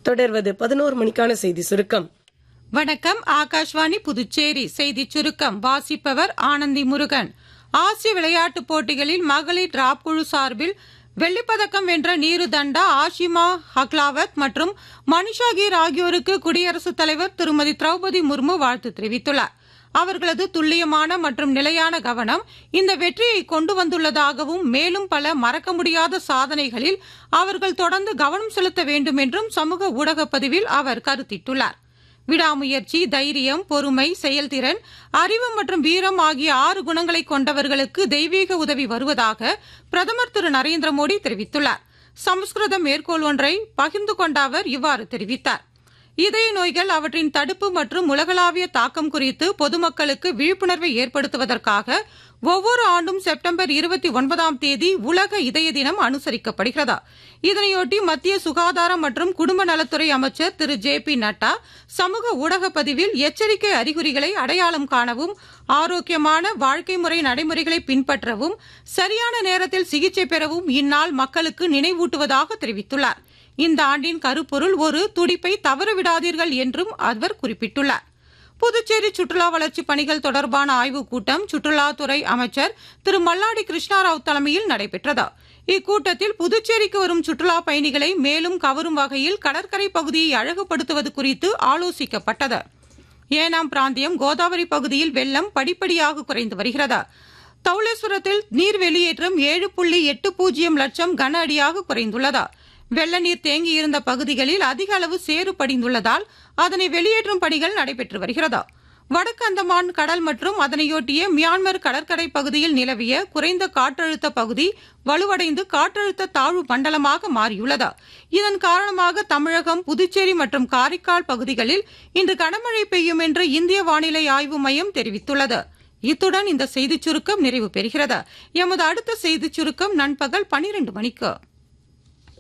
தொடர்வது பதினோரு மணிக்கான செய்தி சுருக்கம் வணக்கம் ஆகாஷ்வாணி புதுச்சேரி செய்திச் சுருக்கம் வாசிப்பவர் ஆனந்தி முருகன் ஆசிய விளையாட்டுப் போட்டிகளில் மகளிர் டிராப் குழு சார்பில் வெள்ளிப்பதக்கம் வென்ற நீரு தண்டா ஆஷிமா ஹக்லாவத் மற்றும் மனிஷா கீர் ஆகியோருக்கு குடியரசுத் தலைவர் திருமதி திரௌபதி முர்மு வாழ்த்து தெரிவித்துள்ளார் அவர்களது துல்லியமான மற்றும் நிலையான கவனம் இந்த வெற்றியை கொண்டு வந்துள்ளதாகவும் மேலும் பல மறக்க முடியாத சாதனைகளில் அவர்கள் தொடர்ந்து கவனம் செலுத்த வேண்டும் என்றும் சமூக ஊடகப் பதிவில் அவர் கருத்திட்டுள்ளார் விடாமுயற்சி தைரியம் பொறுமை செயல்திறன் அறிவு மற்றும் வீரம் ஆகிய ஆறு குணங்களை கொண்டவர்களுக்கு தெய்வீக உதவி வருவதாக பிரதமர் திரு நரேந்திர மோடி தெரிவித்துள்ளார் சமஸ்கிருத மேற்கோள் ஒன்றை பகிர்ந்து கொண்ட அவர் இவ்வாறு தெரிவித்தார் இதய நோய்கள் அவற்றின் தடுப்பு மற்றும் உலகளாவிய தாக்கம் குறித்து பொதுமக்களுக்கு விழிப்புணர்வை ஏற்படுத்துவதற்காக ஒவ்வொரு ஆண்டும் செப்டம்பர் இருபத்தி ஒன்பதாம் தேதி உலக இதய தினம் அனுசரிக்கப்படுகிறது இதனையொட்டி மத்திய சுகாதாரம் மற்றும் குடும்ப நலத்துறை அமைச்சர் திரு ஜே பி நட்டா சமூக ஊடக பதிவில் எச்சரிக்கை அறிகுறிகளை அடையாளம் காணவும் ஆரோக்கியமான வாழ்க்கை முறை நடைமுறைகளை பின்பற்றவும் சரியான நேரத்தில் சிகிச்சை பெறவும் இந்நாள் மக்களுக்கு நினைவூட்டுவதாக தெரிவித்துள்ளார் இந்த ஆண்டின் கருப்பொருள் ஒரு துடிப்பை தவறவிடாதீர்கள் என்றும் அவர் குறிப்பிட்டுள்ளார் புதுச்சேரி சுற்றுலா வளர்ச்சிப் பணிகள் தொடர்பான ஆய்வுக் கூட்டம் சுற்றுலாத்துறை அமைச்சர் திரு மல்லாடி கிருஷ்ணாராவ் தலைமையில் நடைபெற்றது இக்கூட்டத்தில் புதுச்சேரிக்கு வரும் சுற்றுலா பயணிகளை மேலும் கவரும் வகையில் கடற்கரை பகுதியை அழகுபடுத்துவது குறித்து ஆலோசிக்கப்பட்டது ஏனாம் பிராந்தியம் கோதாவரி பகுதியில் வெள்ளம் படிப்படியாக குறைந்து வருகிறது தௌலேஸ்வரத்தில் நீர் வெளியேற்றம் ஏழு புள்ளி எட்டு பூஜ்ஜியம் லட்சம் கன அடியாக குறைந்துள்ளது வெள்ள நீர் தேங்கியிருந்த பகுதிகளில் அதிக அளவு சேறு படிந்துள்ளதால் அதனை வெளியேற்றும் பணிகள் நடைபெற்று வருகிறது வடக்கு அந்தமான் கடல் மற்றும் அதனையொட்டிய மியான்மர் கடற்கரை பகுதியில் நிலவிய குறைந்த காற்றழுத்த பகுதி வலுவடைந்து காற்றழுத்த தாழ்வு மண்டலமாக மாறியுள்ளது இதன் காரணமாக தமிழகம் புதுச்சேரி மற்றும் காரைக்கால் பகுதிகளில் இன்று கனமழை பெய்யும் என்று இந்திய வானிலை ஆய்வு மையம் தெரிவித்துள்ளது இத்துடன் இந்த செய்திச் சுருக்கம் நிறைவு பெறுகிறது எமது அடுத்த செய்திச் சுருக்கம் நண்பகல் பனிரெண்டு மணிக்கு